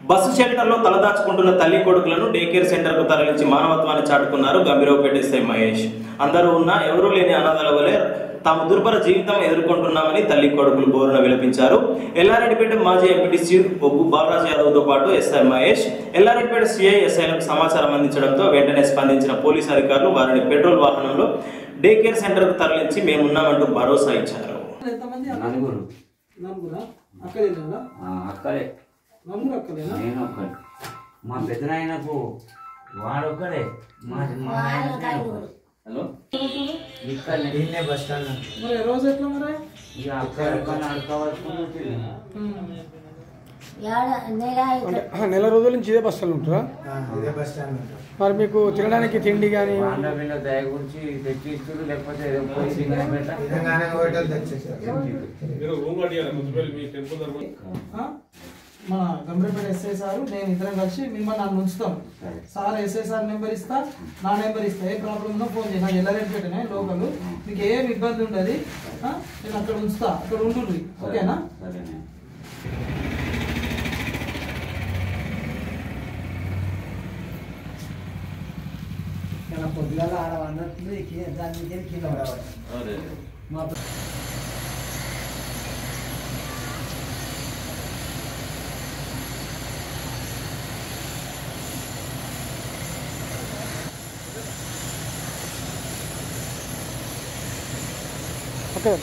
Bus షెల్టర్లో తలదాచుకుంటున్న తల్లి కొడుకులను day care సెంటర్కు తరలించి మానవత్వాన్ని చాటుకున్నారు గంభీరవపేట ఎస్ఐ మహేష్ అందరూ ఉన్నా ఎవరూ లేని అనాథల వలె తాము దుర్భర జీవితం ఎదుర్కొంటున్నామని తల్లి కొడుకులు బోరున విలపించారు ఎల్లారెడ్డిపేట మాజీ ఎంపీటీసీ బొగ్గు బాలరాజు యాదవ్తో పాటు ఎస్ఐ మహేష్ ఎల్లారెడ్డిపేట సిఐ ఎస్ఐలకు సమాచారం అందించడంతో వెంటనే స్పందించిన పోలీసు అధికారులు వారిని పెట్రోల్ వాహనంలో డే కేర్ సెంటర్కు తరలించి మేమున్నామంటూ భరోసా ఇచ్చారు ఎంతమంది నలుగురు నలుగురా అక్కడేనా ఆ, అక్కడే నలుగురు అక్కలేనా నేను ఒక్కడే మా పెద్దనాయనకు వాడొక్కడే మా మా నాయనకు నేను ఒక్కడే. హలో ఇక్కడ నిన్నే బస్ స్టాండ్ మరి రోజు ఎట్లా మరి ఇక అక్కడ ఎక్కడ నడకవలసి ఏడ నెల అంటే ఆ, నెల రోజుల నుంచి ఇదే బస్సులు ఉంటారా ఇదే బస్ స్టాండ్ ఉంటుంది మరి మీకు తినడానికి తిండి కానీ వాండ పిల్ల దయ గురించి తెచ్చి ఇస్తుడు లేకపోతే ఏదో పోయి సింగనే పెట్ట నిజంగానే హోటల్ తెచ్చేసారు మీరు రూమ్ కట్టియాలి మున్సిపల్ మీ టెంపుల్ తరఫున ఆ? మన గంభీరపేట ఎస్ఐ సార్ నేను ఇద్దరం కలిసి మిమ్మల్ని నన్ను ఉంచుతాం సార్ ఎస్ఐ సార్ నెంబర్ ఇస్తా నా నెంబర్ ఇస్తా ఏ ప్రాబ్లం ఉందో ఫోన్ చేయి నాకు ఎల్లారెడ్డిపేటనే లోకల్ మీకు ఏం ఇబ్బంది ఉండదు ఆ? నేను అక్కడ ఉంచుతా అక్కడ ఉండు ఓకేనా సరేనే పొద్దుగాల ఆడ వండుతుంది దాని మీద కింద పడవాలి అదే మా ఓకే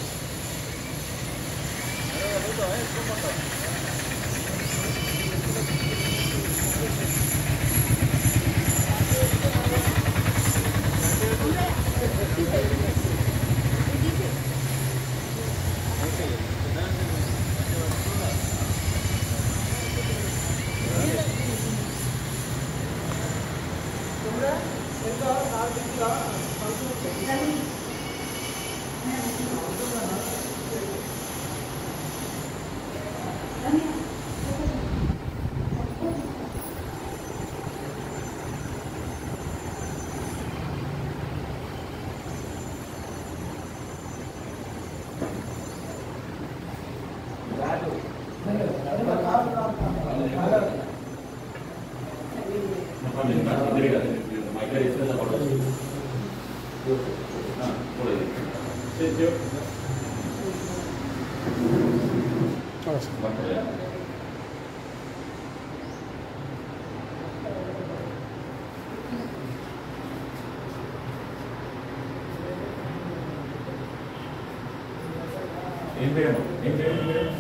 ఏం పేరేమో ఏం పేరు ఏం పేరు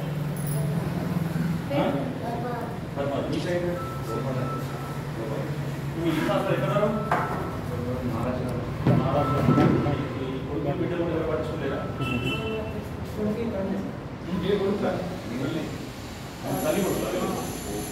పద్మ మీ పేరు నువ్వు ఈ క్లాస్లో ఎక్కడ కొడుకు బిడ్డలు కూడా ఎవరు పట్టించుకోలేరా ఇంకే కొడుకురా మళ్ళీ తల్లి కొడుకు తల్లి కొడుకు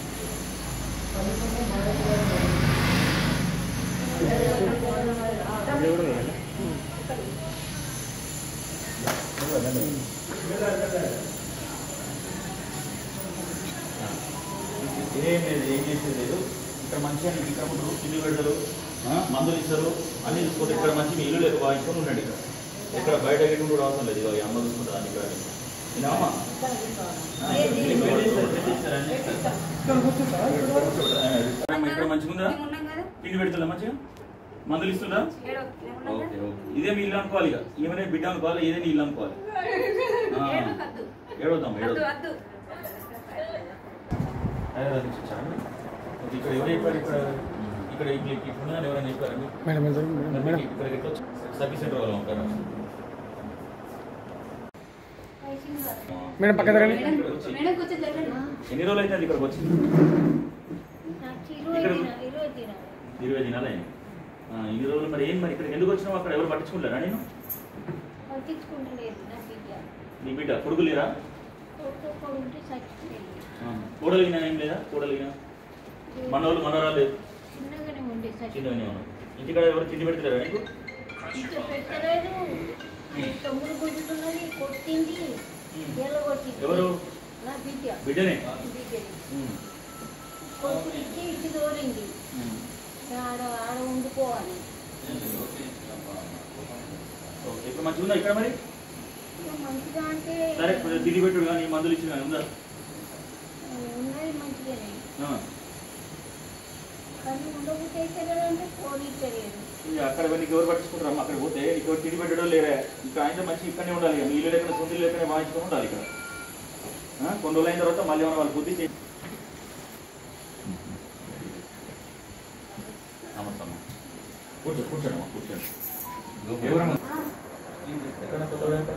ఏం లేదు ఏం చేసేది లేదు ఇక్కడ మంచిగా నీకు ఇక్కడ ఉంటారు తిండి పెడతారు ఆ, మందులు ఇస్తారు అన్ని చూసుకోండి ఇక్కడ మంచి మీ ఇల్లు లేక వాయించుకొని ఉండండి ఇక్కడ ఇక్కడ బయట గిట్ట కూడా అవసరం లేదు ఇక ఈ అమ్మ చూసుకుంటారు అన్ని ఇక్కడ విన్నామా? ఆ, ఇక్కడ పెట్టేస్తారు, పెట్టేస్తారు అన్ని. ఇక్కడ కూర్చుంటారా ఇక్కడ కూర్చోబెడతారు. అమ్మ, ఇక్కడ మంచిగా ఉందా తిండి పెడతారా మంచిగా మందులు ఇస్తుందా ఓకే ఓకే ఇదే మీ ఇల్లు అనుకోవాలి ఇక ఏమైనా బిడ్డ అనుకోవాలి ఏదైనా ఇల్లు అనుకోవాలి ఆ, ఏడవద్దాం ఏడవద్దాం అదే అది చూచాను. ఓకే, ఇక్కడ ఎవరు చెప్పారు ఇక్కడ ఇక్కడ ఇక్కడ ఇక్కడ ఉన్నదని ఎవరైనా చెప్పారు మీకు? మేడం మేడం మరి మేడం మీకు ఇక్కడ ఎట్లా వచ్చి- సర్వీస్ సెంటర్ వాళ్ళు ఉంటారా మేడం పక్క తరగండి ఇక్కడికి వచ్చి మేడం కొంచెం జరగండి ఎన్ని రోజులు అయితే ఇక్కడికి వచ్చి నాకు ఇరవై ఇక్కడ- దినాలు ఇరవై దినాలు ఇరవై దినాలు అయింది ఆ, ఇన్ని రోజులు మరి ఏం మరి ఇక్కడికి ఎందుకు వచ్చినావు అక్కడ ఎవరు పట్టించుకుంటారా నేను పట్టించుకుంటలేదు నా బిడ్డ నీ బిడ్డ కొడుకు లేరా కొడుకు కొడుకుంటే చచ్చిపోయింది ఆ, కూడలిగిన ఏం లేదా కూడలిగిన మనోళ్ళు మనరాలు లేదు చిన్నగానే ఉండే చిన్నగానే చచ్చిపోయింది ఉన్నాం ఇంటికాడ ఎవరు తిండి పెడతలేరా నీకు ఇంకా పెట్టలేదు తమ్ముడు గుంజుతున్నది కొట్టింది ఎలా కొట్టింది ఎవరు నా బిడ్డ బిడ్డనే బిడ్డని ఉమ్, కొడుకు ఇచ్చి ఇచ్చి దూరింది ఉమ్. ఆడ ఆడ ఉండిపోవాలి ఓకే, ఇప్పుడు మంచిగా ఉందా ఇక్కడ మరి ఇక మంచిగా అంటే సరే కొంచెం తిండి పెట్టుడు కానీ మందులు ఇచ్చిన కానీ ఉందా ఉన్నది మంచిగానే ఆ, చేసేదంటే ఫోన్ ఇచ్చలేదు ఇక అక్కడ నీకు ఎవరు పట్టించుకుంటారు అక్కడ పోతే నీకు ఎవరు తిరిగి పెట్టడం లేరా ఇక్కడ ఆయన మంచి ఇక్కడనే ఉండాలి ఇక మీ ఇల్లు లేకుండా సొంత ఇల్లు లేకనే వాయించుకొని ఉండాలి ఇక్కడ ఆ, కొన్ని రోజులు అయిన తర్వాత మళ్ళీ ఏమైనా వాళ్ళు బుద్ధి చేసి నమస్తే అమ్మ. కూర్చో కూర్చోండి అమ్మ కూర్చోండి ఎవరమ్మా ఎక్కడ కొత్తగూడ ఎక్కడ?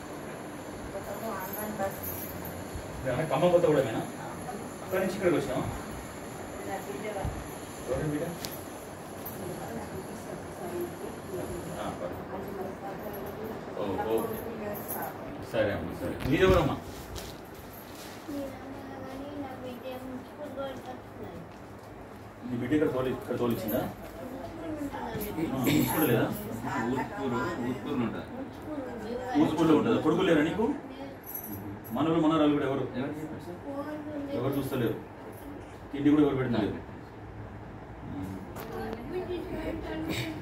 ఏమన్నా ఖమ్మం కొత్త కూడా అక్కడి నుంచి ఇక్కడికి వచ్చినావా ఎవరి బిడ్డ ఆ, పర్లేదు. ఓ ఓకే సరే అమ్మ సరే మీరెవరమ్మా నా బిడ్డ మున్సిపల్ కొడుతున్నాను నీ బిడ్డ ఇక్కడ తోలి ఇక్కడ తోలిచ్చిందా ఊసుకుడు లేదా ఊసుకుడులో ఉంటుందా కొడుకు లేరా నీకు మనవరు మనవరాలు కూడా ఎవరు ఎవరు చూస్తలేరు తిండి కూడా ఎవరు పెడతలేరు బిడ్డ